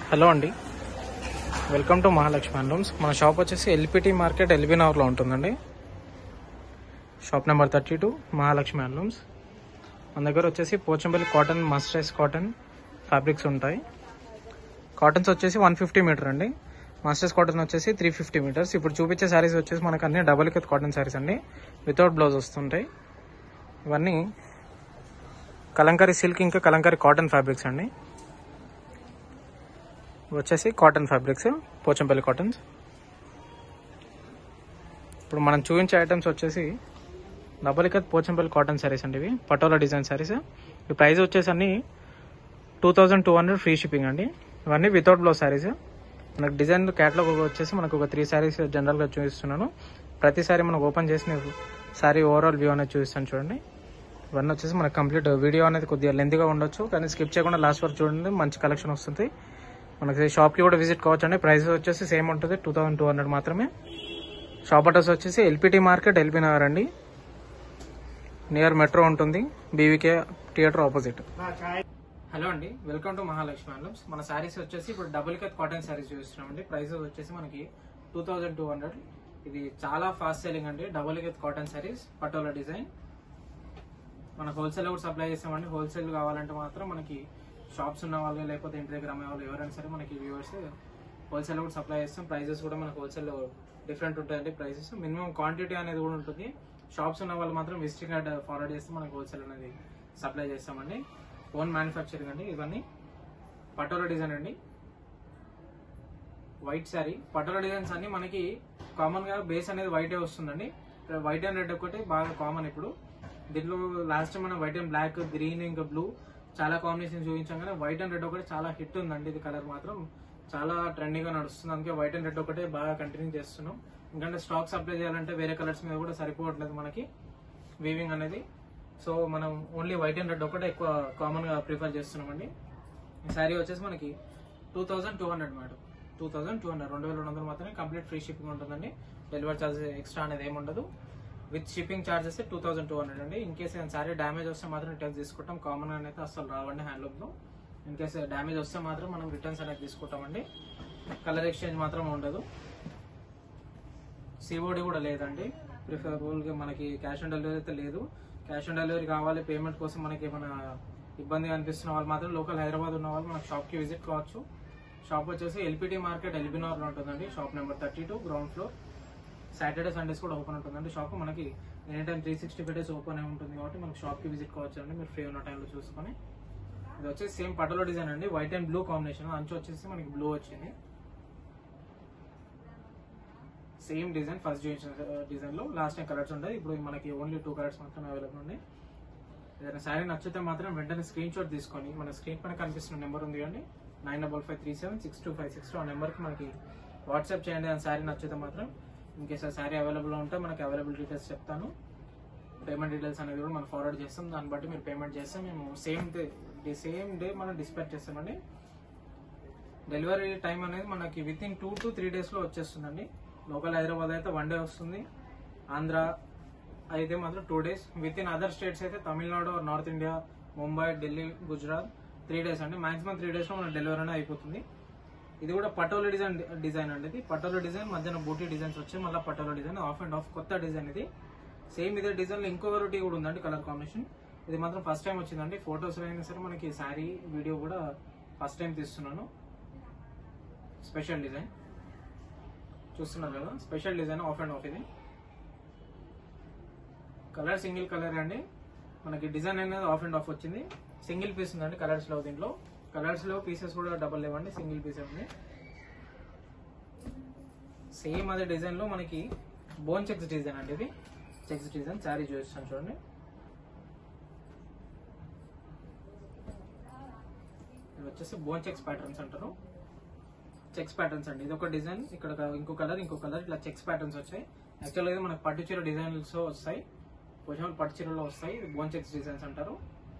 hello అండి welcome to Mahalakshmi handlooms మన shop వచ్చేసి ఎల్పిటి మార్కెట్ ఎల్బీ నగర్లో ఉంటుందండి shop number thirty two Mahalakshmi handlooms మన దగ్గర వచ్చేసి Pochampally cotton mercerise cotton fabrics ఉంటాయి కాటన్స్ వచ్చేసి వన్ ఫిఫ్టీ మీటర్ అండి మాస్టర్స్ కాటన్ వచ్చేసి త్రీ ఫిఫ్టీ మీటర్స్ ఇప్పుడు చూపించే శారీస్ వచ్చేసి మనకు అన్ని డబల్ కత్ కాటన్ శారీస్ అండి వితౌట్ బ్లౌజ్ వస్తుంటాయి ఇవన్నీ కలంకారీ సిల్క్ ఇంకా కలంకారీ కాటన్ ఫ్యాబ్రిక్స్ అండి ఇవి వచ్చేసి కాటన్ ఫ్యాబ్రిక్స్ పోచంపల్లి కాటన్స్ ఇప్పుడు మనం చూపించే ఐటమ్స్ వచ్చేసి double ikat Pochampally cotton saris అండి ఇవి పటోలా డిజైన్ శారీస్ ఈ ప్రైస్ వచ్చేసి అన్ని two thousand two hundred free shipping అండి ఇవన్నీ వితౌట్ బ్లౌజ్ శారీస్ మనకు డిజైన్ క్యాటలాగ్ వచ్చేసి మనకు ఒక త్రీ శారీస్ జనరల్గా చూపిస్తున్నాను ప్రతి సారీ మనకు ఓపెన్ చేసిన శారీ ఓవరాల్ వ్యూ అనేది చూపిస్తాను చూడండి ఇవన్నీ వచ్చేసి మనకు కంప్లీట్ వీడియో అనేది కొద్దిగా లెంత్గా ఉండొచ్చు కానీ స్కిప్ చేయకుండా లాస్ట్ వరకు చూడండి మంచి కలెక్షన్ వస్తుంది మనకి షాప్కి కూడా విజిట్ కావచ్చు అండి ప్రైస్ వచ్చేసి సేమ్ ఉంటుంది టూ థౌసండ్ టూ హండ్రెడ్ మాత్రమే షాప్ అడ్రస్ వచ్చేసి ఎల్పిటి మార్కెట్ ఎల్పీ నగర్ అండి నియర్ మెట్రో ఉంటుంది బీవీకే థియేటర్ ఆపోజిట్ హలో అండి వెల్కమ్ టు మహాలక్ష్మి హ్యాండ్లూమ్స్ మన శారీస్ వచ్చేసి ఇప్పుడు డబుల్ కత్ కాటన్ శారీస్ చూస్తున్నాం అండి ప్రైస్ వచ్చేసి మనకి టూ థౌజండ్ టూ హండ్రెడ్ ఇది చాలా ఫాస్ట్ సెల్లింగ్ అండి double ikat cotton saris patola design మన హోల్సేల్ కూడా సప్లై చేస్తామండి హోల్సేల్ కావాలంటే మాత్రం మనకి షాప్స్ ఉన్న వాళ్ళు లేకపోతే ఇంటి దగ్గర అమ్మే వాళ్ళు ఎవరైనా సరే మనకి వ్యూవర్స్ హోల్సేల్ కూడా సప్లై చేస్తాం ప్రైజెస్ కూడా మనకి హోల్సేల్ డిఫరెంట్ ఉంటాయండి ప్రైసెస్ మినిమం క్వాంటిటీ అనేది కూడా ఉంటుంది షాప్స్ ఉన్న వాళ్ళు మాత్రం విజిటింగ్ కార్డ్ ఫార్వర్డ్ చేస్తే మనకి హోల్సేల్ అనేది సప్లై చేస్తామండి ఓన్ మ్యానుఫ్యాక్చరింగ్ అండి ఇవన్నీ పటోలా డిజైన్ అండి వైట్ శారీ పటోలా డిజైన్స్ అన్ని మనకి కామన్ గా బేస్ అనేది వైటే వస్తుందండి వైట్ అండ్ రెడ్ ఒకటి బాగా కామన్ ఇప్పుడు దీంట్లో లాస్ట్ టైం మనం వైట్ అండ్ బ్లాక్ గ్రీన్ ఇంకా బ్లూ చాలా కాంబినేషన్ చూపించాం కానీ వైట్ అండ్ రెడ్ ఒకటి చాలా హిట్ ఉందండి ఇది కలర్ మాత్రం చాలా ట్రెండింగ్ గా నడుస్తుంది అందుకే వైట్ అండ్ రెడ్ ఒకటే బాగా కంటిన్యూ చేస్తున్నాం ఎందుకంటే స్టాక్ సప్లై చేయాలంటే వేరే కలర్స్ మీద కూడా సరిపోవట్లేదు మనకి వీవింగ్ అనేది సో మనం ఓన్లీ వైట్ అండ్ రెడ్ ఒకటే ఎక్కువ కామన్ గా ప్రిఫర్ చేస్తున్నామండి ఈ శారీ వచ్చేసి మనకి two thousand two hundred madam two thousand two hundred రెండు వేల రెండు వందలు మాత్రమే కంప్లీట్ ఫ్రీ షిప్పింగ్ ఉంటుందండి డెలివరీ ఛార్జెస్ ఎక్స్ట్రా అనేది ఏమి ఉండదు with shipping charges two thousand two hundred అండి ఇన్ కేసు ఏమైనా సారీ డ్యామేజ్ వస్తే మాత్రం రిటర్న్స్ తీసుకుంటాం కామన్ గా అయితే అసలు రావండి హ్యాండ్లూమ్ లో ఇన్ కేసు డ్యామేజ్ వస్తే మాత్రం మనం రిటర్న్స్ అనేది తీసుకుంటామండి కలర్ ఎక్స్చేంజ్ మాత్రం ఉండదు సిఓడి కూడా లేదండి ప్రిఫరబుల్ గా మనకి క్యాష్ ఆన్ డెలివరీ అయితే లేదు క్యాష్ ఆన్ డెలివరీ కావాలి పేమెంట్ కోసం మనకి ఏమైనా ఇబ్బంది అనిపిస్తున్న వాళ్ళు మాత్రం లోకల్ హైదరాబాద్ ఉన్న వాళ్ళు మన షాప్ కి విజిట్ కావచ్చు షాప్ వచ్చేసి ఎల్పిటి మార్కెట్ ఎల్బినార్ లో ఉంటుందండి shop number thirty two ground floor Saturday Sundays కూడా ఓపెన్ ఉంటుందండి షాప్ మనకి any time three sixty five days open అయి ఉంటుంది కాబట్టి మనకి షాప్ కి విజిట్ కావచ్చు అండి మీరు ఫ్రీ ఉన్న టైంలో చూసుకొని ఇది వచ్చేసి సేమ్ పటోలో డిజైన్ అండి వైట్ అండ్ బ్లూ కాంబినేషన్ అంచు వచ్చేసి మనకి బ్లూ వచ్చింది సేమ్ డిజైన్ ఫస్ట్ డిజైన్ లో లాస్ట్ టైం కలర్స్ ఉంటాయి ఇప్పుడు మనకి ఓన్లీ టూ కలర్స్ మాత్రమే అవైలబుల్ ఉన్నాయి ఏదైనా శారీ నచ్చితే మాత్రం వెంటనే స్క్రీన్ షాట్ తీసుకొని మన స్క్రీన్ పైన కనిపిస్తున్న నెంబర్ ఉంది అండి nine double five three seven six two five six two ఆ నెంబర్కి మనకి వాట్సాప్ చేయండి ఆ శారీ నచ్చితే మాత్రం ఇన్ కేస్ ఆ శారీ అవైలబుల్ ఉంటే మనకి అవైలబుల్ డీటెయిల్స్ చెప్తాను పేమెంట్ డీటెయిల్స్ అనేది కూడా మనం ఫార్వర్డ్ చేస్తాం దాన్ని బట్టి మీరు పేమెంట్ చేస్తే మేము సేమ్ డే సేమ్ డే మనం డిస్పాచ్ చేస్తామండి డెలివరీ టైం అనేది మనకి within two to three డేస్లో వచ్చేస్తుందండి లోకల్ హైదరాబాద్ అయితే వన్ డే వస్తుంది ఆంధ్ర అయితే మాత్రం two days within other states అయితే Tamil Nadu north India Mumbai Delhi Gujarat three days అండి మాక్సిమం త్రీ డేస్లో మన డెలివరీ అనేది అయిపోతుంది ఇది కూడా పటోలా డిజైన్ డిజైన్ అండి ఇది పటోలా డిజైన్ మధ్యన బూటీ డిజైన్స్ వచ్చి మళ్ళీ patola design half and half కొత్త డిజైన్ ఇది సేమ్ ఇదే డిజైన్ లో ఇంకో వెరైటీ కూడా ఉందండి కలర్ కాంబినేషన్ ఇది మాత్రం ఫస్ట్ టైం వచ్చిందండి ఫొటోస్ అయినా సరే మనకి శారీ వీడియో కూడా ఫస్ట్ టైం తీస్తున్నాను స్పెషల్ డిజైన్ చూస్తున్నారు కదా special design half and half ఇది కలర్ సింగిల్ కలర్ అండి మనకి డిజైన్ అనేది ఆఫ్ అండ్ ఆఫ్ వచ్చింది సింగిల్ పీస్ ఉందండి కలర్స్ లో దీంట్లో కలర్స్ లో పీసెస్ కూడా డబల్ లేవండి సింగిల్ పీస్ ఉంది సేమ్ అదే డిజైన్ లో మనకి బోన్ చెక్స్ డిజైన్ అండి ఇది చెక్స్ డిజైన్ శారీ చూపిస్తాను చూడండి ఇది వచ్చేసి బోన్ చెక్స్ ప్యాటర్న్స్ అంటారు చెక్స్ ప్యాటర్న్స్ అండి ఇది ఒక డిజైన్ ఇక్కడ ఒక- ఇంకో కలర్ ఇంకో కలర్ ఇట్లా చెక్స్ ప్యాటర్న్స్ వచ్చాయి యాక్చువల్గా ఇది మనకి పట్టు చీర డిజైన్స్ వస్తాయి కొంచెం పట్టు చీరలో వస్తాయి ఇది బోన్ చెక్స్ డిజైన్స్ అంటారు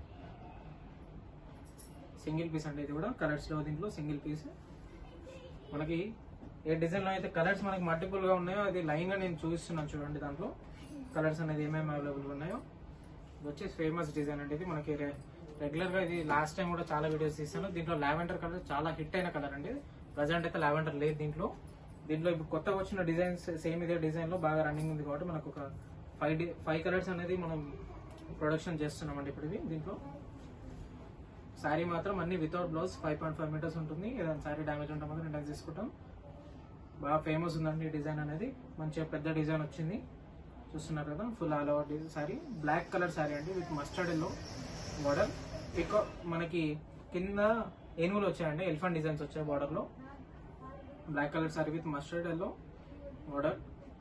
సింగిల్ పీస్ అండి ఇది కూడా కలర్స్ లో దీంట్లో సింగిల్ పీస్ మనకి ఏ డిజైన్ లో అయితే కలర్స్ మనకి మల్టిపుల్ గా ఉన్నాయో అది లైన్ గా నేను చూపిస్తున్నాను చూడండి దాంట్లో కలర్స్ అనేది ఏమేమి అవైలబుల్ ఉన్నాయో ఇది వచ్చేసి ఫేమస్ డిజైన్ అండి ఇది మనకి రెగ్యులర్ గా ఇది లాస్ట్ టైం కూడా చాలా వీడియోస్ తీసాను దీంట్లో లావెండర్ కలర్ చాలా హిట్ అయిన కలర్ అండి ప్రజెంట్ అయితే లావెండర్ లేదు దీంట్లో దీంట్లో ఇప్పుడు కొత్తగా వచ్చిన డిజైన్స్ సేమ్ ఇదే డిజైన్ లో బాగా రన్నింగ్ ఉంది కాబట్టి మనకు ఒక ఫైవ్ ఫైవ్ కలర్స్ అనేది మనం ప్రొడక్షన్ చేస్తున్నామండి ఇప్పుడు ఇవి దీంట్లో శారీ మాత్రం అన్ని without blouse five point five metres ఉంటుంది ఏదైనా శారీ డ్యామేజ్ ఉంటే మాత్రం రిటర్న్ తీసుకుంటాం బాగా ఫేమస్ ఉందండి ఈ డిజైన్ అనేది మంచిగా పెద్ద డిజైన్ వచ్చింది చూస్తున్నారు కదా full all over sari black colour sari అండి with mustard yellow border picot మనకి కింద ఏనుగులు వచ్చాయండి ఎలిఫెంట్ డిజైన్స్ వచ్చాయి బార్డర్ లో black colour sari with mustard yellow border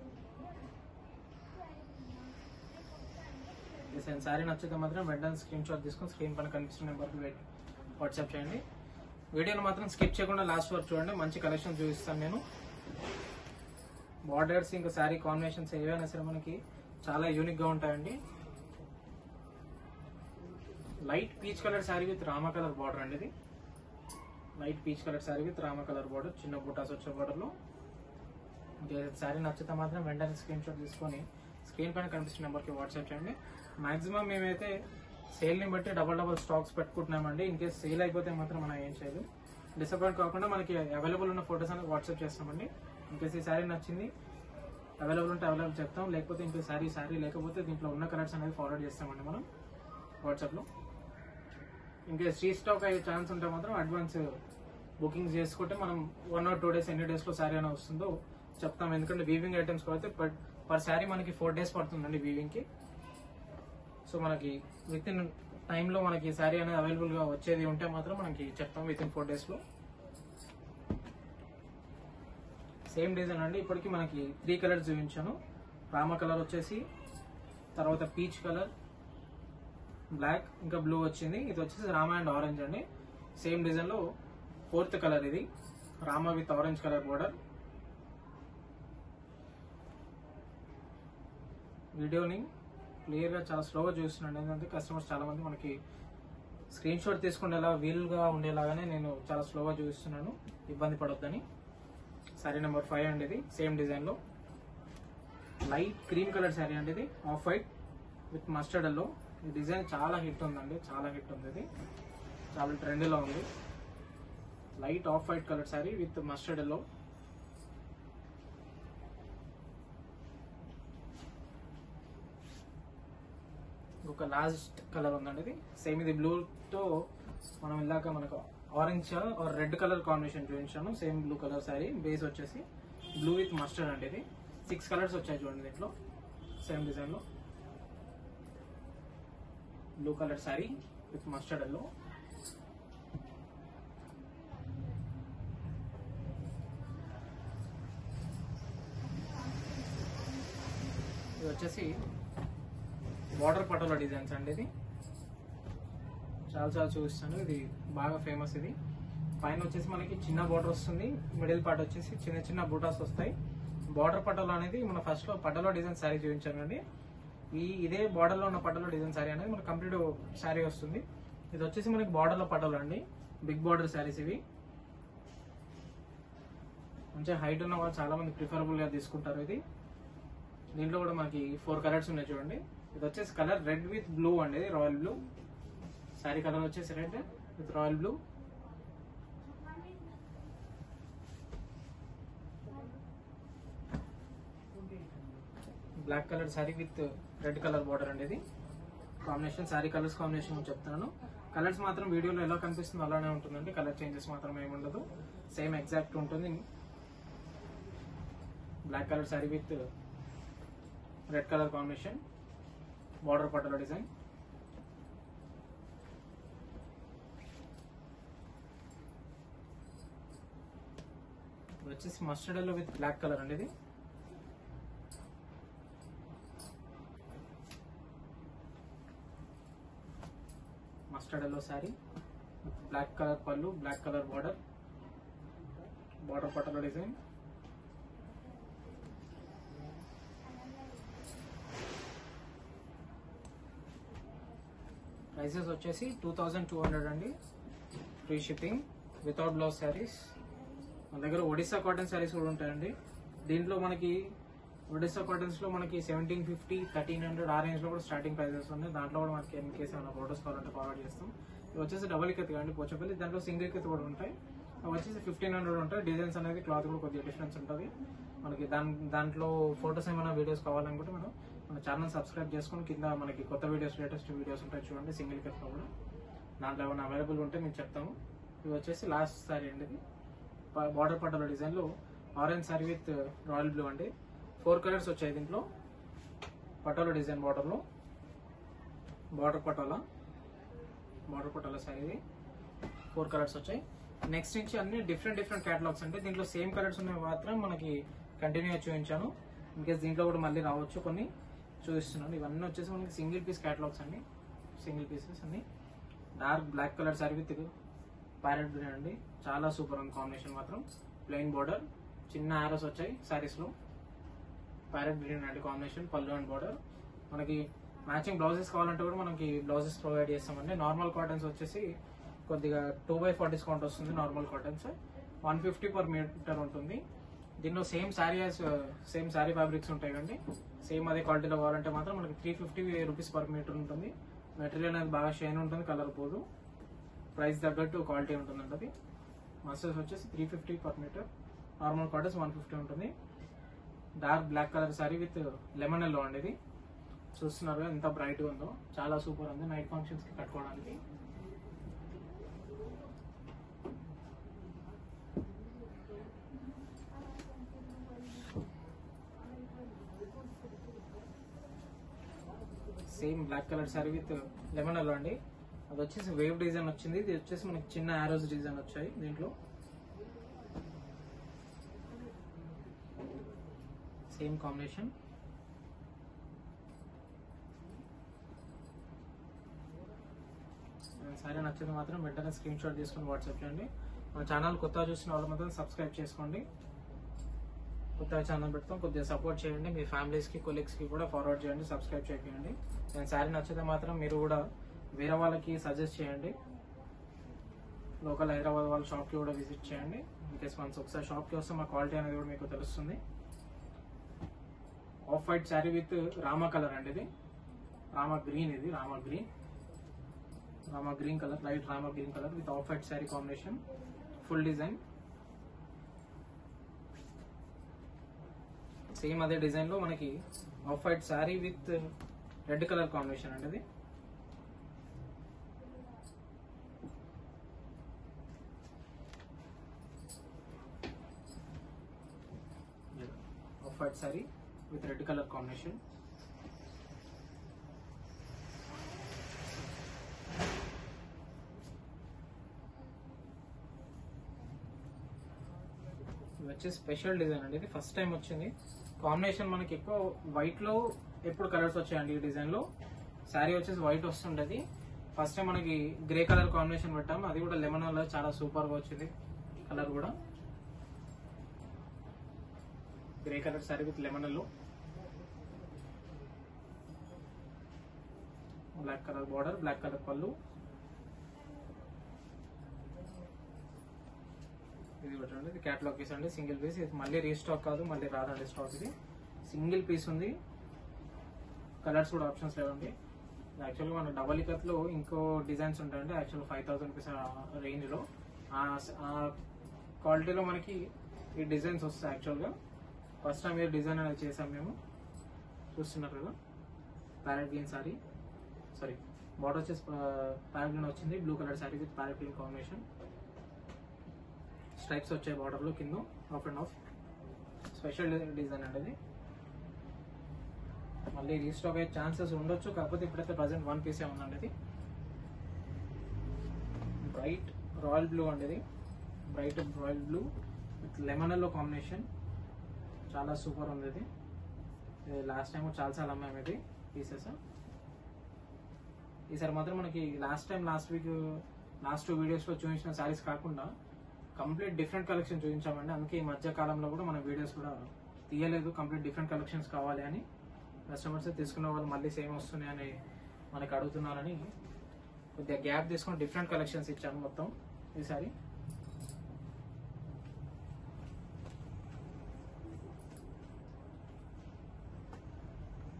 design sari నచ్చితే మాత్రం వెంటనే స్క్రీన్ షాట్ తీసుకొని స్క్రీన్ పైన కనిపిస్తున్న నెంబర్కి వెయిట్ వాట్సాప్ చేయండి వీడియోని మాత్రం స్కిప్ చేయకుండా లాస్ట్ వరకు చూడండి మంచి కలెక్షన్ చూపిస్తాను నేను బార్డర్స్ ఇంకా శారీ కాంబినేషన్స్ ఏవైనా సరే మనకి చాలా యూనిక్ గా ఉంటాయండి light peach colour sari with Rama colour border అండి ఇది light peach colour sari with Rama colour border చిన్న బూటాస్ వచ్చే బార్డర్ లో శారీ నచ్చితే మాత్రం వెంటనే స్క్రీన్ షాట్ తీసుకొని స్క్రీన్ పైన కనిపిస్తున్న నెంబర్కి వాట్సాప్ చేయండి మాక్సిమం మేమైతే సేల్ ని బట్టి డబల్ డబల్ స్టాక్స్ పెట్టుకుంటున్నామండి ఇన్ కేసు సేల్ అయిపోతే మాత్రం మనం ఏం చేయదు డిసప్పాయింట్ కాకుండా మనకి అవైలబుల్ ఉన్న ఫోటోస్ అనేది వాట్సాప్ చేస్తామండి ఇన్ కేసు ఈ శారీ నచ్చింది అవైలబుల్ ఉంటే అవైలబుల్ చెప్తాం లేకపోతే ఇంకో శారీ శారీ లేకపోతే దీంట్లో ఉన్న కలర్స్ అనేది ఫార్వర్డ్ చేస్తామండి మనం వాట్సాప్ లో ఇంకా రీ స్టాక్ అయ్యే ఛాన్స్ ఉంటే మాత్రం అడ్వాన్స్ బుకింగ్ చేసుకుంటే మనం వన్ ఆర్ టూ డేస్ ఎన్ని డేస్ లో శారీ అయినా వస్తుందో చెప్తాం ఎందుకంటే వీవింగ్ ఐటమ్స్ కాబట్టి పర్ పర్ శారీ మనకి ఫోర్ డేస్ పడుతుందండి వీవింగ్ కి సో మనకి విత్ ఇన్ టైంలో మనకి శారీ అనేది అవైలబుల్ గా వచ్చేది ఉంటే మాత్రం మనకి చెప్తాం విత్ ఇన్ ఫోర్ డేస్ లో సేమ్ డిజైన్ అండి ఇప్పటికి మనకి త్రీ కలర్స్ చూపించాను రామ కలర్ వచ్చేసి తర్వాత పీచ్ కలర్ బ్లాక్ ఇంకా బ్లూ వచ్చింది ఇది వచ్చేసి రామ అండ్ ఆరెంజ్ అండి సేమ్ డిజైన్ లో ఫోర్త్ కలర్ ఇది Rama with orange colour border వీడియోని క్లియర్ గా చాలా స్లోగా చూస్తున్నాను ఎందుకంటే కస్టమర్స్ చాలా మంది మనకి స్క్రీన్ షాట్ తీసుకునేలా వీలుగా ఉండేలాగానే నేను చాలా స్లోగా చూపిస్తున్నాను ఇబ్బంది పడొద్దని శారీ నెంబర్ ఫైవ్ అండి ఇది సేమ్ డిజైన్ లో లైట్ క్రీమ్ కలర్ శారీ అండి ఇది off white with mustard yellow ఈ డిజైన్ చాలా హిట్ ఉందండి చాలా హిట్ ఉంది ఇది చాలా ట్రెండ్ లో ఉంది light off white colour sari with mustard yellow ఒక లాస్ట్ కలర్ ఉందండి ఇది సేమ్ ఇది బ్లూ తో మనం ఇందాక మనకు orange or red colour combination చూపించాను same blue colour sari base వచ్చేసి బ్లూ విత్ మస్టర్డ్ అండి ఇది సిక్స్ కలర్స్ వచ్చాయి చూడండి దీంట్లో సేమ్ డిజైన్ లో blue colour sari with mustard yellow ఇది వచ్చేసి వాటర్ పటోలా డిజైన్స్ అండి ఇది చాలా చాలా చూపిస్తాను ఇది బాగా ఫేమస్ ఇది పైన వచ్చేసి మనకి చిన్న బార్డర్ వస్తుంది మిడిల్ పార్ట్ వచ్చేసి చిన్న చిన్న బూటాస్ వస్తాయి బార్డర్ పటోలా అనేది మన ఫస్ట్ లో పటోలా డిజైన్ శారీ చూపించాను అండి ఈ ఇదే బార్డర్ లో ఉన్న పటోలా డిజైన్ శారీ అనేది మనకి కంప్లీట్ శారీ వస్తుంది ఇది వచ్చేసి మనకి బార్డర్ లో పటోలా అండి బిగ్ బార్డర్ శారీస్ ఇవి మంచిగా హైట్ ఉన్న వాళ్ళు చాలా మంది ప్రిఫరబుల్ గా తీసుకుంటారు ఇది దీంట్లో కూడా మనకి ఫోర్ కలర్స్ ఉన్నాయి చూడండి ఇది వచ్చేసి కలర్ రెడ్ విత్ బ్లూ అండి ఇది రాయల్ బ్లూ శారీ కలర్ వచ్చేసి red with royal blue black colour sari with red colour border అండి ఇది కాంబినేషన్ శారీ కలర్స్ కాంబినేషన్ చెప్తున్నాను కలర్స్ మాత్రం వీడియోలో ఎలా కనిపిస్తుందో అలానే ఉంటుందండి కలర్ చేంజెస్ మాత్రం ఏమి ఉండదు సేమ్ ఎగ్జాక్ట్ ఉంటుంది black colour sari with red colour combination border పట్టల డిజైన్ ఇది వచ్చేసి mustard yellow with black colour అండి ఇది mustard yellow sari black colour పళ్ళు బ్లాక్ కలర్ బార్డర్ బార్డర్ పట్టల డిజైన్ ప్రైసెస్ వచ్చేసి టూ థౌజండ్ టూ హండ్రెడ్ అండి free shipping without blouse saris మన దగ్గర ఒడిస్సా కాటన్ శారీస్ కూడా ఉంటాయండి దీంట్లో మనకి ఒడిస్సా కాటన్స్ లో మనకి సెవెంటీన్ ఫిఫ్టీ థర్టీన్ హండ్రెడ్ ఆ రేంజ్ లో కూడా స్టార్టింగ్ ప్రైజెస్ ఉన్నాయి దాంట్లో కూడా మనకి ఎన్ కేసు ఏమైనా ఫోటోస్ కావాలంటే ఫార్వర్డ్ చేస్తాం ఇవి వచ్చేసి డబల్ ఇక్కత్ కానీ పోచపల్లి దాంట్లో సింగిల్ ఇక్కత్ కూడా ఉంటాయి అవి వచ్చేసి ఫిఫ్టీన్ హండ్రెడ్ ఉంటాయి డిజైన్స్ అనేది క్లాత్ కూడా కొద్దిగా డిఫరెన్స్ ఉంటుంది మనకి దాని దాంట్లో ఫోటోస్ ఏమైనా వీడియోస్ కావాలనుకుంటే మనం మన ఛానల్ సబ్స్క్రైబ్ చేసుకొని కింద మనకి కొత్త వీడియోస్ లేటెస్ట్ వీడియోస్ ఉంటాయి చూడండి సింగిల్ ఇక్కత్ లో కూడా దాంట్లో ఏమైనా అవైలబుల్ ఉంటే మేము చెప్తాము ఇవి వచ్చేసి లాస్ట్ సారీ అండి ఇది బార్డర్ పట్టాల డిజైన్ లో orange sari with royal blue అండి ఫోర్ కలర్స్ వచ్చాయి దీంట్లో పటోలా డిజైన్ బార్డర్ లో బార్డర్ పటోలా బార్డర్ పటోలా సారీ ఇది ఫోర్ కలర్స్ వచ్చాయి నెక్స్ట్ నుంచి అన్ని డిఫరెంట్ డిఫరెంట్ క్యాటలాగ్స్ అంటే దీంట్లో సేమ్ కలర్స్ ఉన్నాయి మాత్రం మనకి కంటిన్యూ చూపించాను ఇన్కేస్ దీంట్లో కూడా మళ్ళీ రావచ్చు కొన్ని చూపిస్తున్నాను ఇవన్నీ వచ్చేసి మనకి సింగిల్ పీస్ క్యాటలాగ్స్ అండి సింగిల్ పీసెస్ అన్ని dark black colour sari with parrot green అండి చాలా సూపర్ ఉంది కాంబినేషన్ మాత్రం ప్లెయిన్ బార్డర్ చిన్న ఆరోస్ వచ్చాయి సారీస్ లో ప్యారెట్ గ్రీన్ అండి కాంబినేషన్ పళ్ళు అండ్ బార్డర్ మనకి మ్యాచింగ్ బ్లౌజెస్ కావాలంటే కూడా మనకి బ్లౌజెస్ ప్రొవైడ్ చేస్తామండి నార్మల్ కాటన్స్ వచ్చేసి కొద్దిగా టూ బై ఫోర్ డిస్కౌంట్ వస్తుంది normal cottons one fifty per metre ఉంటుంది దీనిలో same sari same sari fabrics ఉంటాయి కండి సేమ్ అదే క్వాలిటీలో కావాలంటే మాత్రం మనకి three fifty rupees per metre ఉంటుంది మెటీరియల్ అనేది బాగా షైన్ ఉంటుంది కలర్ పోదు ప్రైస్ తగ్గట్టు క్వాలిటీ ఉంటుందండి అది మస్టర్స్ వచ్చేసి three fifty per metre normal cottons one fifty ఉంటుంది dark black colour sari with lemon yellow అండి ఇది చూస్తున్నారు కదా ఎంత బ్రైట్ గా ఉందో చాలా సూపర్ ఉంది నైట్ ఫంక్షన్స్ కి కట్టుకోవడానికి same black colour sari with lemon yellow అండి అది వచ్చేసి వేవ్ డిజైన్ వచ్చింది ఇది వచ్చేసి మనకి చిన్న ఆరోస్ డిజైన్ వచ్చాయి దీంట్లో సేమ్ కాంబినేషన్ సరే నచ్చింది మాత్రం వెంటనే స్క్రీన్ షాట్ తీసుకుని వాట్సాప్ చేయండి మన ఛానల్ కొత్తగా చూసిన వాళ్ళు మాత్రం సబ్స్క్రైబ్ చేసుకోండి కొత్తగా ఛానల్ పెడతాం కొద్దిగా సపోర్ట్ చేయండి మీ ఫ్యామిలీస్ కి కొలీగ్స్ కి కూడా ఫార్వర్డ్ చేయండి సబ్స్క్రైబ్ చేయండి నేను శారీ నచ్చితే మాత్రం మీరు కూడా వేరే వాళ్ళకి సజెస్ట్ చేయండి లోకల్ హైదరాబాద్ వాళ్ళ షాప్ కి కూడా విజిట్ చేయండి ఇన్కేస్ వన్స్ ఒకసారి షాప్ కి వస్తే మా క్వాలిటీ అనేది కూడా మీకు తెలుస్తుంది off white sari with Rama colour అండి ఇది రామా గ్రీన్ ఇది Rama green Rama green colour light Rama green colour with off white sari combination full design same అదే డిజైన్ లో మనకి off white sari with red colour combination అండి ఇది off white sari with red colour combination ఇది వచ్చి స్పెషల్ డిజైన్ అండి ఇది ఫస్ట్ టైం వచ్చింది కాంబినేషన్ మనకి ఎక్కువ వైట్ లో ఎప్పుడు కలర్స్ వచ్చాయండి ఈ డిజైన్ లో శారీ వచ్చేసి వైట్ వస్తుండేది ఫస్ట్ టైం మనకి గ్రే కలర్ కాంబినేషన్ పెట్టాము అది కూడా లెమన్ లో చాలా సూపర్ గా వచ్చింది కలర్ కూడా grey colour sari with lemon లో black colour border black colour పళ్ళు ఇది పెట్టండి ఇది క్యాటలాగ్ పీస్ అండి సింగిల్ పీస్ ఇది మళ్ళీ రీస్టాక్ కాదు మళ్ళీ రాదండి స్టాక్ ఇది సింగిల్ పీస్ ఉంది కలర్స్ కూడా ఆప్షన్స్ లేవండి యాక్చువల్గా మన డబల్ ఇకత్ లో ఇంకో డిజైన్స్ ఉంటాయండి actual five thousand rupees range లో ఆ క్వాలిటీలో మనకి ఈ డిజైన్స్ వస్తాయి యాక్చువల్ గా ఫస్ట్ టైం ఈ డిజైన్ అనేది చేసాం మేము చూస్తున్నారు కదా parrot green sari sari border వచ్చేసి ప్యారెట్ గ్రీన్ వచ్చింది blue colour sari with parrot green combination stripes వచ్చాయి బార్డర్ లో కింద off and off special design అండి ఇది మళ్ళీ రీస్టాక్ అయ్యే ఛాన్సెస్ ఉండొచ్చు కాకపోతే ఇప్పుడైతే ప్రజెంట్ వన్ పీసే ఉందండి ఇది బ్రైట్ రాయల్ బ్లూ అండి ఇది bright royal blue with lemon yellow combination చాలా సూపర్ ఉంది ఇది ఇది లాస్ట్ టైం చాలా చాలా అమ్మాయి ఇది పీసెస్ ఈసారి మాత్రం మనకి last time last week last two videos లో చూపించిన సారీస్ కాకుండా కంప్లీట్ డిఫరెంట్ కలెక్షన్ చూపించామండి అందుకే ఈ మధ్య కాలంలో కూడా మన వీడియోస్ కూడా తీయలేదు కంప్లీట్ డిఫరెంట్ కలెక్షన్స్ కావాలి అని కస్టమర్స్ తీసుకున్న వాళ్ళు మళ్ళీ సేమ్ వస్తున్నాయి అని మనకి అడుగుతున్నారని కొద్దిగా గ్యాప్ తీసుకొని డిఫరెంట్ కలెక్షన్స్ ఇచ్చాను మొత్తం ఈసారి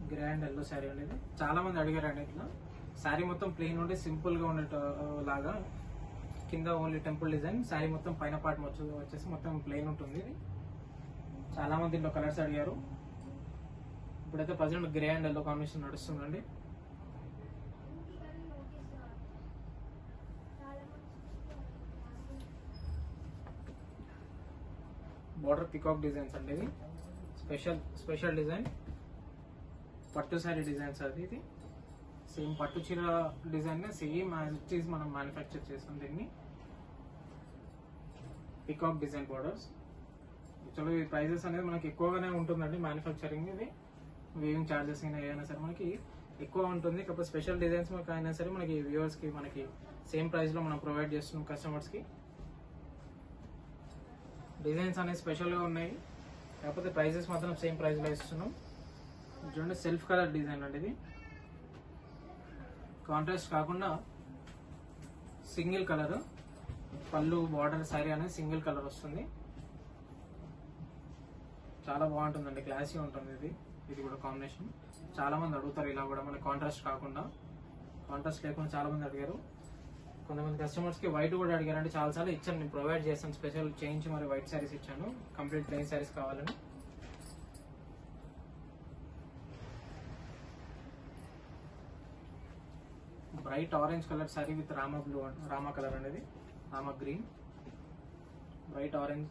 గ్రే అండ్ ఎల్లో శారీ అనేది చాలా మంది అడిగారండి ఇట్లా శారీ మొత్తం ప్లెయిన్ ఉండి సింపుల్ గా ఉండేట లాగా కింద ఓన్లీ టెంపుల్ డిజైన్ శారీ మొత్తం పైన పార్ట్ వచ్చి- వచ్చేసి మొత్తం ప్లెయిన్ ఉంటుంది ఇది చాలా మంది దీంట్లో కలర్స్ అడిగారు ఇప్పుడైతే present grey and yellow combination నడుస్తుందండి బార్డర్ పికాక్ డిజైన్స్ అండి ఇది స్పెషల్ స్పెషల్ డిజైన్ పట్టు శారీ డిజైన్స్ అది ఇది సేమ్ పట్టు చీర design same as it is మనం మ్యానుఫ్యాక్చర్ చేస్తాం దీన్ని పికాక్ డిజైన్ బార్డర్స్ యాక్చువల్గా ఈ ప్రైజెస్ అనేది మనకి ఎక్కువగానే ఉంటుందండి మ్యానుఫ్యాక్చరింగ్ ఇది వేవింగ్ ఛార్జెస్ అయినా ఏదైనా సరే మనకి ఎక్కువ ఉంటుంది కాకపోతే స్పెషల్ డిజైన్స్ మనకి అయినా సరే మనకి వ్యూవర్స్ కి మనకి సేమ్ ప్రైస్ లో మనం ప్రొవైడ్ చేస్తున్నాం కస్టమర్స్ కి డిజైన్స్ అనేవి స్పెషల్ గా ఉన్నాయి కాకపోతే ప్రైజెస్ మాత్రం సేమ్ ప్రైస్ లో ఇస్తున్నాం చూడండి సెల్ఫ్ కలర్ డిజైన్ అండి ఇది కాంట్రాస్ట్ కాకుండా సింగిల్ కలర్ పళ్ళు బార్డర్ శారీ అనేది సింగిల్ కలర్ వస్తుంది చాలా బాగుంటుందండి క్లాసీ ఉంటుంది ఇది ఇది కూడా కాంబినేషన్ చాలా మంది అడుగుతారు ఇలా కూడా మన కాంట్రాస్ట్ కాకుండా కాంట్రాస్ట్ లేకుండా చాలా మంది అడిగారు కొంతమంది కస్టమర్స్ కి వైట్ కూడా అడిగారంటే చాలా సార్లు ఇచ్చాను నేను ప్రొవైడ్ చేస్తాను స్పెషల్ చేయించి మరి వైట్ శారీస్ ఇచ్చాను కంప్లీట్ ప్లెయిన్ శారీస్ కావాలని bright orange colour sari with Rama blue Rama colour అనేది రామా గ్రీన్ బ్రైట్ ఆరెంజ్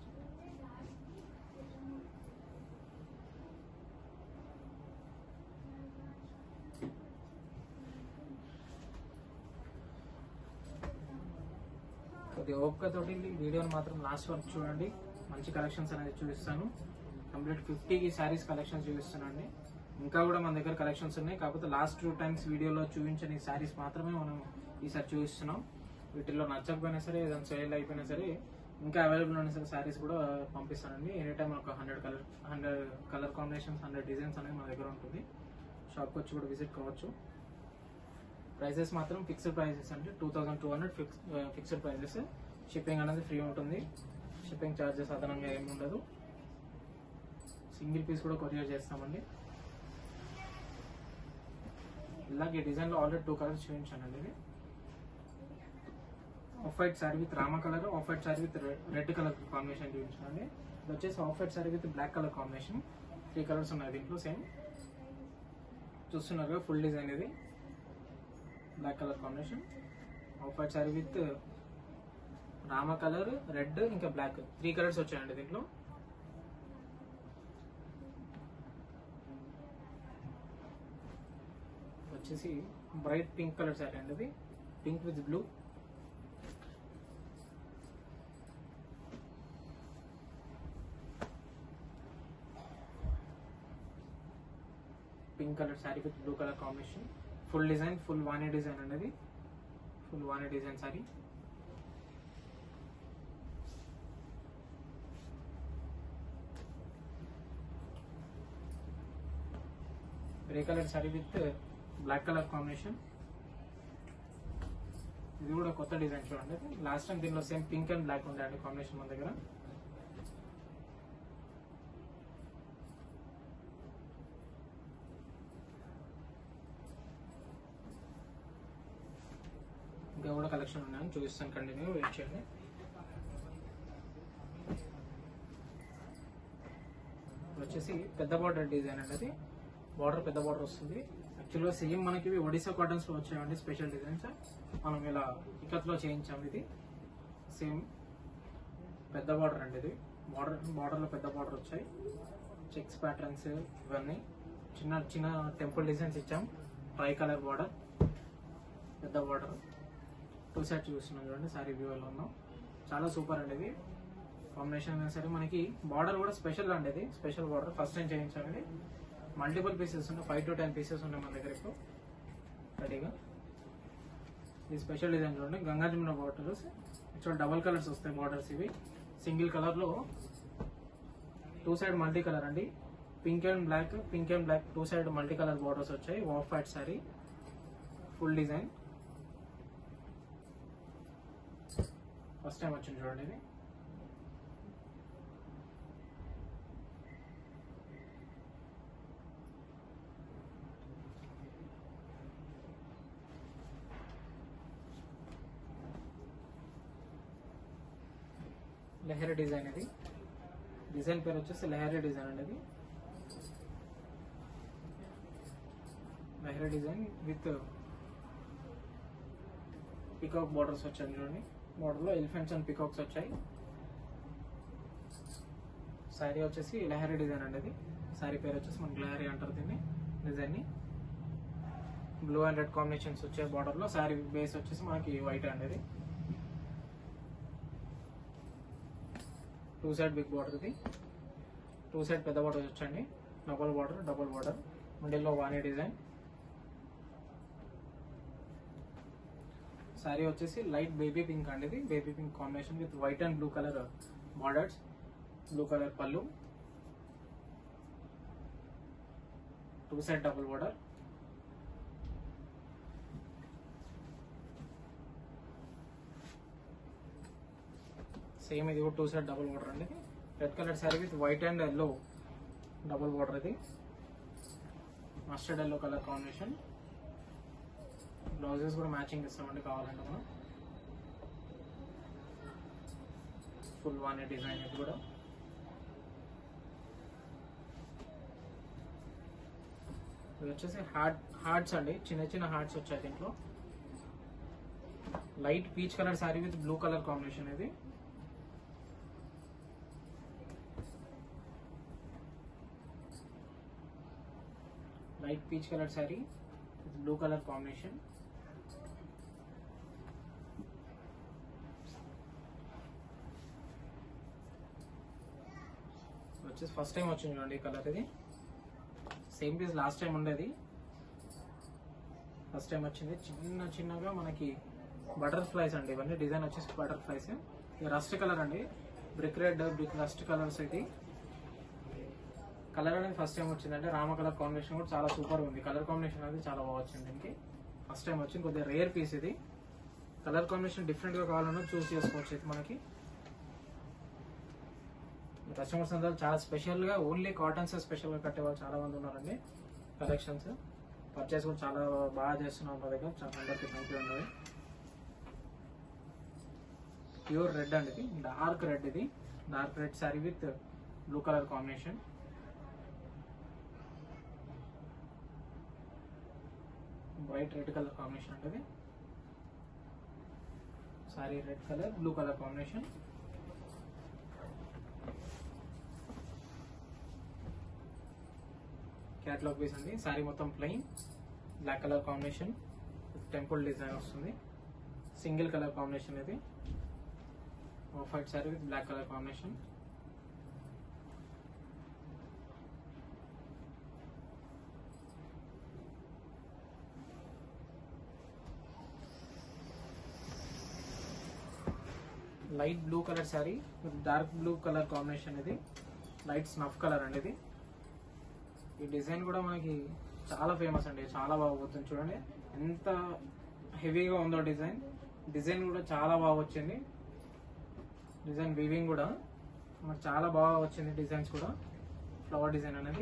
కొద్దిగా ఓపికతోటి వీడియోని మాత్రం లాస్ట్ వరకు చూడండి మంచి కలెక్షన్స్ అనేది చూపిస్తాను కంప్లీట్ ఫిఫ్టీకి శారీస్ కలెక్షన్స్ చూపిస్తానండి ఇంకా కూడా మన దగ్గర కలెక్షన్స్ ఉన్నాయి కాకపోతే లాస్ట్ టూ టైమ్స్ వీడియోలో చూపించని శారీస్ మాత్రమే మనం ఈసారి చూపిస్తున్నాం వీటిల్లో నచ్చకపోయినా సరే ఏదైనా సేల్ అయిపోయినా సరే ఇంకా అవైలబుల్ ఉన్న సరే శారీస్ కూడా పంపిస్తానండి ఎనీ టైం ఒక hundred colour hundred colour combinations hundred designs అనేది మన దగ్గర ఉంటుంది షాప్కి వచ్చి కూడా విజిట్ కావచ్చు ప్రైసెస్ మాత్రం ఫిక్స్డ్ ప్రైసెస్ అంటే two thousand two hundred fix fixed prices shipping అనేది ఫ్రీ ఉంటుంది షిప్పింగ్ ఛార్జెస్ అదనంగా ఏమి ఉండదు సింగిల్ పీస్ కూడా కొరియర్ చేస్తామండి ఇలాగే డిజైన్ లో ఆల్రెడీ టూ కలర్స్ చూపించానండి ఇది off white sari with Rama colour off white sari with red colour combination చూపించానండి ఇది వచ్చేసి off white sari with black colour combination three colours ఉన్నాయి దీంట్లో సేమ్ చూస్తున్నారు ఫుల్ డిజైన్ ఇది black colour combination off white sari with Rama colour red ఇంకా బ్లాక్ త్రీ కలర్స్ వచ్చాయండి దీంట్లో వచ్చేసి బ్రైట్ పింక్ కలర్ శారీ అండి ఇది pink with blue pink colour sari with blue colour combination full design full వాణి డిజైన్ అనేది ఫుల్ వాణి design sari grey colour sari with black colour combination ఇది కూడా కొత్త డిజైన్ చూడండి లాస్ట్ టైం దీనిలో సేమ్ పింక్ అండ్ బ్లాక్ ఉండే అండి కాంబినేషన్ మన దగ్గర ఇంకా కూడా కలెక్షన్ ఉన్నాయని చూపిస్తాను కంటిన్యూ వెయిట్ చేయండి ఇప్పుడు వచ్చేసి పెద్ద బార్డర్ డిజైన్ అనేది బార్డర్ పెద్ద బార్డర్ వస్తుంది యాక్చువల్గా సేమ్ మనకి ఇవి ఒడిశా కాటన్స్ లో వచ్చాయండి స్పెషల్ డిజైన్స్ మనం ఇలా ఇకత్ లో చేయించాం ఇది సేమ్ పెద్ద బార్డర్ అండి ఇది బార్డర్ బార్డర్ లో పెద్ద బార్డర్ వచ్చాయి చెక్స్ ప్యాటర్న్స్ ఇవన్నీ చిన్న చిన్న టెంపుల్ డిజైన్స్ ఇచ్చాం ట్రై కలర్ బార్డర్ పెద్ద బార్డర్ టూ సైడ్ చూస్తున్నాం చూడండి సారీ వ్యూ లో ఉన్నాం చాలా సూపర్ అండి ఇది కాంబినేషన్ అయినా సరే మనకి బార్డర్ కూడా స్పెషల్ అండి ఇది స్పెషల్ బార్డర్ ఫస్ట్ టైం చేయించామండి మల్టిపుల్ పీసెస్ ఉన్నాయి ఫైవ్ టు టెన్ పీసెస్ ఉన్నాయి మన దగ్గర ఇప్పుడు రెడీగా ఇది స్పెషల్ డిజైన్ చూడండి గంగా జమున బార్డర్స్ చూడండి డబల్ కలర్స్ వస్తాయి బార్డర్స్ ఇవి సింగిల్ కలర్ లో టూ సైడ్ మల్టీ కలర్ అండి pink and black pink and black two side multi colour borders వచ్చాయి off white sari full design first time వచ్చింది చూడండి ఇది లెహరీ డిజైన్ ఇది డిజైన్ పేరు వచ్చేసి లెహరీ డిజైన్ అండి ఇది Lehari design with peacock borders వచ్చాయి చూడండి బోర్డర్లో ఎలిఫెంట్స్ అండ్ పికాక్స్ వచ్చాయి శారీ వచ్చేసి లెహరీ డిజైన్ అండి ఇది శారీ పేరు వచ్చేసి మనకి లెహరీ అంటారు దీన్ని డిజైన్ని బ్లూ అండ్ రెడ్ కాంబినేషన్స్ వచ్చే బార్డర్ లో శారీ బేస్ వచ్చేసి మనకి వైట్ అండి ఇది టూ సైడ్ బిగ్ బార్డర్ ఇది టూ సైడ్ పెద్ద బార్డర్ వచ్చండి డబుల్ బార్డర్ డబుల్ బార్డర్ మిడిల్లో వాణి డిజైన్ శారీ వచ్చేసి లైట్ బేబీ పింక్ అండి ఇది baby pink combination with white and blue colour borders blue colour పళ్ళు two side double border same ఇది కూడా టూ సైడ్ డబుల్ బార్డర్ అండి red colour sari with white and yellow double border ఇది mustard yellow colour combination blouses కూడా matching ఇస్తామండి కావాలంటే మనం full one design ఇది కూడా ఇది వచ్చేసి హార్ట్ హార్ట్స్ అండి చిన్న చిన్న హార్ట్స్ వచ్చాయి దీంట్లో light peach colour sari with blue colour combination ఇది light peach colour sari with blue colour combination వచ్చేసి ఫస్ట్ టైం వచ్చింది చూడండి ఈ కలర్ ఇది సేమ్ పీస్ లాస్ట్ టైం ఉండేది ఫస్ట్ టైం వచ్చింది చిన్న చిన్నగా మనకి బటర్ఫ్లైస్ అండి ఇవన్నీ డిజైన్ వచ్చేసి బటర్ఫ్లైస్ ఇది రస్ట్ కలర్ అండి brick red brick rust colours ఇది కలర్ అనేది ఫస్ట్ టైం వచ్చిందంటే రామ కలర్ కాంబినేషన్ కూడా చాలా సూపర్ ఉంది కలర్ కాంబినేషన్ అనేది చాలా బాగా వచ్చింది దీనికి ఫస్ట్ టైం వచ్చింది కొద్దిగా రేర్ పీస్ ఇది కలర్ కాంబినేషన్ డిఫరెంట్ గా కావాలన్నా చూస్ చేసుకోవచ్చు ఇది మనకి కస్టమర్స్ అందరూ చాలా స్పెషల్ గా ఓన్లీ కాటన్స్ స్పెషల్ గా కట్టే వాళ్ళు చాలా మంది ఉన్నారండి కలెక్షన్స్ పర్చేస్ కూడా చాలా బాగా చేస్తున్నాం మా దగ్గర చాలా అందరికి థ్యాంక్ యూ అండి ప్యూర్ రెడ్ అండి ఇది డార్క్ రెడ్ ఇది dark red sari with blue colour combination white red colour combination అంటే sorry red colour blue colour combination catalogue piece అండి సారీ మొత్తం plain black colour combination temple design వస్తుంది సింగిల్ కలర్ కాంబినేషన్ ఇది off white sari with black colour combination light blue colour sari with dark blue colour combination ఇది light snuff colour అండి ఇది ఈ design కూడా మనకి చాలా ఫేమస్ అండి చాలా బాగా పోతుంది చూడండి ఎంత హెవీగా ఉందో డిజైన్ డిజైన్ కూడా చాలా బాగా వచ్చింది డిజైన్ వీవింగ్ కూడా మనకు చాలా బాగా వచ్చింది డిజైన్స్ కూడా ఫ్లవర్ డిజైన్ అనేది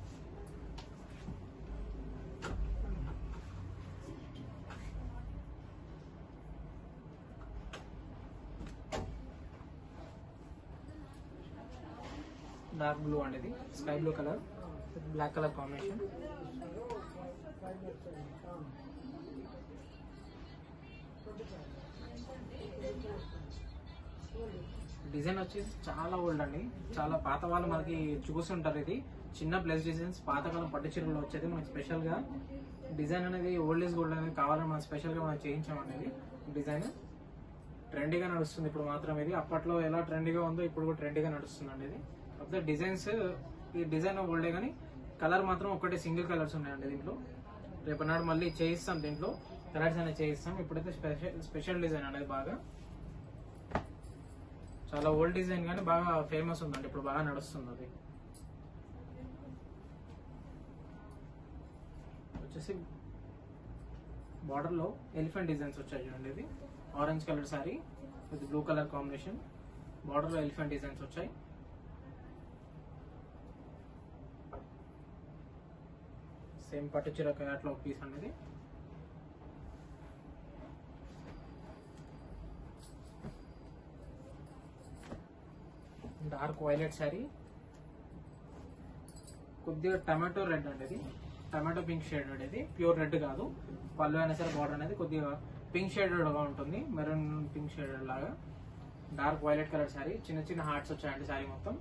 డార్క్ బ్లూ అండి ఇది sky blue colour black colour combination design వచ్చేసి చాలా ఓల్డ్ అండి చాలా పాత వాళ్ళు మనకి చూస్తుంటారు ఇది చిన్న ప్లస్ డిజైన్స్ పాతకాలం పట్టు చీరలో వచ్చేది మనకి స్పెషల్ గా డిజైన్ అనేది ఓల్డ్ ఈజ్ గోల్డ్ అనేది కావాలని మనం స్పెషల్ గా మనం చేయించామండి ఇది డిజైన్ ట్రెండీగా నడుస్తుంది ఇప్పుడు మాత్రం ఇది అప్పట్లో ఎలా ట్రెండీగా ఉందో ఇప్పుడు కూడా ట్రెండీగా నడుస్తుందండి ఇది కాకపోతే డిజైన్స్ ఈ డిజైన్ ఓల్డే కానీ కలర్ మాత్రం ఒకటే సింగిల్ కలర్స్ ఉన్నాయండి దీంట్లో రేపు నాడు మళ్ళీ చేయిస్తాం దీంట్లో కలర్స్ అనేది చేయిస్తాం ఇప్పుడైతే స్పెషల్ స్పెషల్ డిజైన్ అనేది బాగా చాలా ఓల్డ్ డిజైన్ కానీ బాగా ఫేమస్ ఉందండి ఇప్పుడు బాగా నడుస్తుంది అది వచ్చేసి బార్డర్ లో ఎలిఫెంట్ డిజైన్స్ వచ్చాయి చూడండి ఇది orange colour sari with blue colour combination border లో ఎలిఫెంట్ డిజైన్స్ వచ్చాయి సేమ్ పట్టు చీర క్యాట్లో పీస్ అనేది డార్క్ వైలెట్ శారీ కొద్దిగా టమాటో రెడ్ అండి ఇది టమాటో పింక్ షేడ్ అనేది ప్యూర్ రెడ్ కాదు పళ్ళు అయినా సరే బార్డర్ అనేది కొద్దిగా పింక్ షేడెడ్ గా ఉంటుంది మెరూన్ పింక్ షేడెడ్ లాగా డార్క్ వైలెట్ కలర్ శారీ చిన్న చిన్న హార్ట్స్ వచ్చాయండి శారీ మొత్తం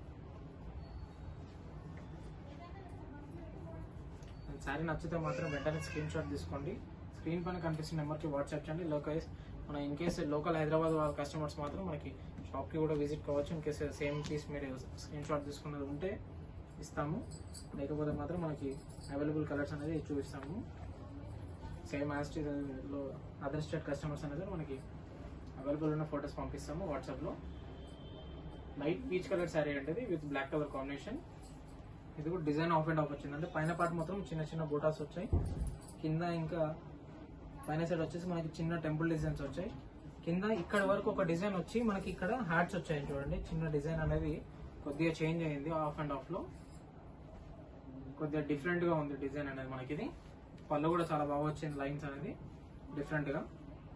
శారీ నచ్చితే మాత్రం వెంటనే స్క్రీన్ షాట్ తీసుకోండి స్క్రీన్ పైన కనిపిస్తున్న నెంబర్కి వాట్సాప్ చేయండి లోకల్ మన ఇన్ కేస్ లోకల్ హైదరాబాద్ వాళ్ళ కస్టమర్స్ మాత్రం మనకి షాప్కి కూడా విజిట్ కావచ్చు ఇన్ కేస్ సేమ్ పీస్ మీరు స్క్రీన్ షాట్ తీసుకున్నది ఉంటే ఇస్తాము లేకపోతే మాత్రం మనకి అవైలబుల్ కలర్స్ అనేది చూపిస్తాము సేమ్ యాజ్ లో అదర్ స్టేట్ కస్టమర్స్ అనేది మనకి అవైలబుల్ ఉన్న ఫొటోస్ పంపిస్తాము వాట్సాప్లో లైట్ పీచ్ కలర్ శారీ అంటే విత్ బ్లాక్ కలర్ కాంబినేషన్ ఇది కూడా డిజైన్ ఆఫ్ అండ్ ఆఫ్ వచ్చింది అంటే పైన పార్ట్ మొత్తం చిన్న చిన్న బూటాస్ వచ్చాయి కింద ఇంకా పైన సైడ్ వచ్చేసి మనకి చిన్న టెంపుల్ డిజైన్స్ వచ్చాయి కింద ఇక్కడ వరకు ఒక డిజైన్ వచ్చి మనకి ఇక్కడ హ్యాట్స్ వచ్చాయి చూడండి చిన్న డిజైన్ అనేది కొద్దిగా చేంజ్ అయింది ఆఫ్ అండ్ ఆఫ్ లో కొద్దిగా డిఫరెంట్ గా ఉంది డిజైన్ అనేది మనకి ఇది పళ్ళు కూడా చాలా బాగా వచ్చింది లైన్స్ అనేది డిఫరెంట్ గా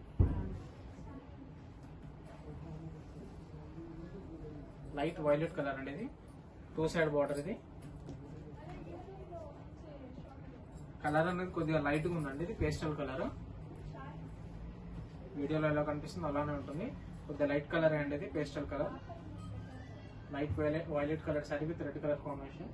లైట్ వైలెట్ కలర్ అనేది టూ సైడ్ బార్డర్ ఇది కలర్ అనేది కొద్దిగా లైట్ గా ఉందండి ఇది పేస్టల్ కలర్ వీడియోలో ఎలా కనిపిస్తుందో అలానే ఉంటుంది కొద్దిగా లైట్ కలర్ అండి ఇది pastel colour light violet violet colour sari with red colour combination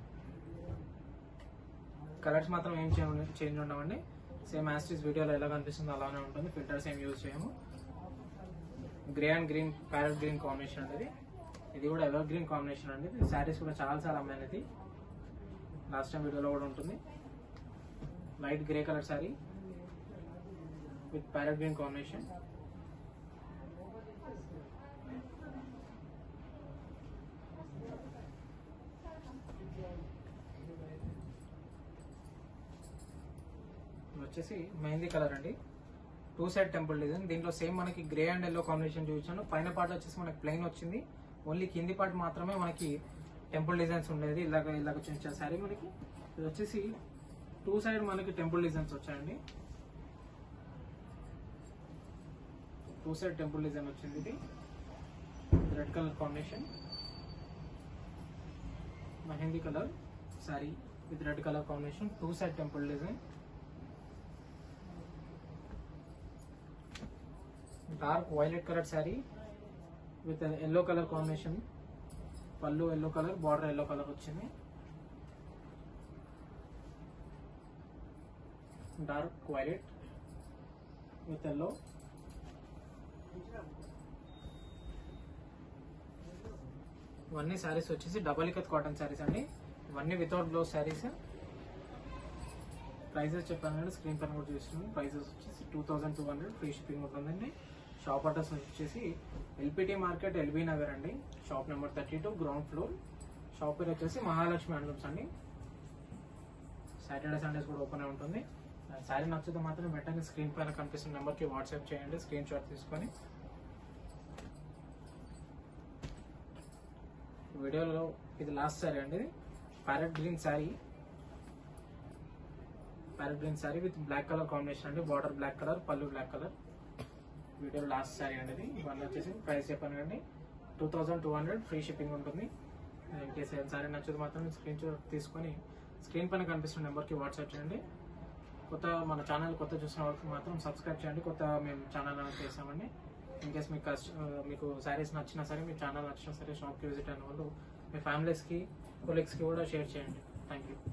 colours మాత్రం ఏం చేంజ్ ఉండవండి సేమ్ యాస్టిస్ వీడియోలో ఎలా కనిపిస్తుందో అలానే ఉంటుంది ఫిల్టర్స్ ఏం యూజ్ చేయము grey and green parrot green combination అనేది ఇది కూడా ఎవర్ గ్రీన్ కాంబినేషన్ అండి శారీస్ కూడా చాలా చాలా అమ్మాయినది లాస్ట్ టైం వీడియోలో కూడా ఉంటుంది light grey colour sari with parrot green combination వచ్చేసి మెహందీ కలర్ అండి టూ సైడ్ టెంపుల్ డిజైన్ దీంట్లో సేమ్ మనకి గ్రే అండ్ ఎల్లో కాంబినేషన్ చూపించాను పైన పార్ట్ వచ్చేసి మనకి ప్లెయిన్ వచ్చింది ఓన్లీ కింది పార్ట్ మాత్రమే మనకి టెంపుల్ డిజైన్స్ ఉండేది ఇలాగ ఇలాగ చూపించారు సారీ మనకి ఇది వచ్చేసి టూ సైడ్ మనకి టెంపుల్ డిజైన్స్ వచ్చాయండి టూ సైడ్ టెంపుల్ డిజైన్ వచ్చింది ఇది red colour combination mehndi colour sari with red colour combination two side temple design dark violet colour sari with yellow colour combination పళ్ళు yellow colour border yellow colour వచ్చింది dark violet with yellow ఇవన్నీ శారీస్ వచ్చేసి double ikat cotton saris అండి ఇవన్నీ without blouse saris prices చెప్పాను కంటే screen పైన కూడా చూస్తున్నాను ప్రైజెస్ వచ్చేసి two thousand two hundred free shipping ఉంటుందండి షాప్ అడ్రస్ వచ్చేసి ఎల్పిటి మార్కెట్ ఎల్బీ నగర్ అండి shop number thirty two ground floor shop పేరు వచ్చేసి మహాలక్ష్మి హ్యాండ్లూమ్స్ అండి సాటర్డే సండేస్ కూడా ఓపెన్ ఉంటుంది శారీ నచ్చితే మాత్రం వెంటనే స్క్రీన్ పైన కనిపిస్తున్న నెంబర్కి వాట్సాప్ చేయండి స్క్రీన్ షాట్ తీసుకొని వీడియోలో ఇది లాస్ట్ శారీ అండి parrot green sari parrot green sari with black colour combination అండి బార్డర్ బ్లాక్ కలర్ పళ్ళు black colour video last sari అండి ఇది ఇవన్నీ వచ్చేసి ప్రైస్ చెప్పాను కండి two thousand two hundred free shipping ఉంటుంది ఇన్ కేసు శారీ నచ్చదు మాత్రం స్క్రీన్ షాట్ తీసుకొని స్క్రీన్ పైన కనిపిస్తున్న నెంబర్కి వాట్సాప్ చేయండి కొత్త మన ఛానల్ కొత్త చూసిన వాళ్ళకి మాత్రం సబ్స్క్రైబ్ చేయండి కొత్త మేము ఛానల్ అనేది చేసామండి ఇన్ కేస్ మీకు కస్ట్- ఆ, మీకు శారీస్ నచ్చినా సరే మీ ఛానల్ నచ్చినా సరే షాప్కి విజిట్ అయిన వాళ్ళు మీ ఫ్యామిలీస్కి కొలీగ్స్కి కూడా షేర్ చేయండి థ్యాంక్ యూ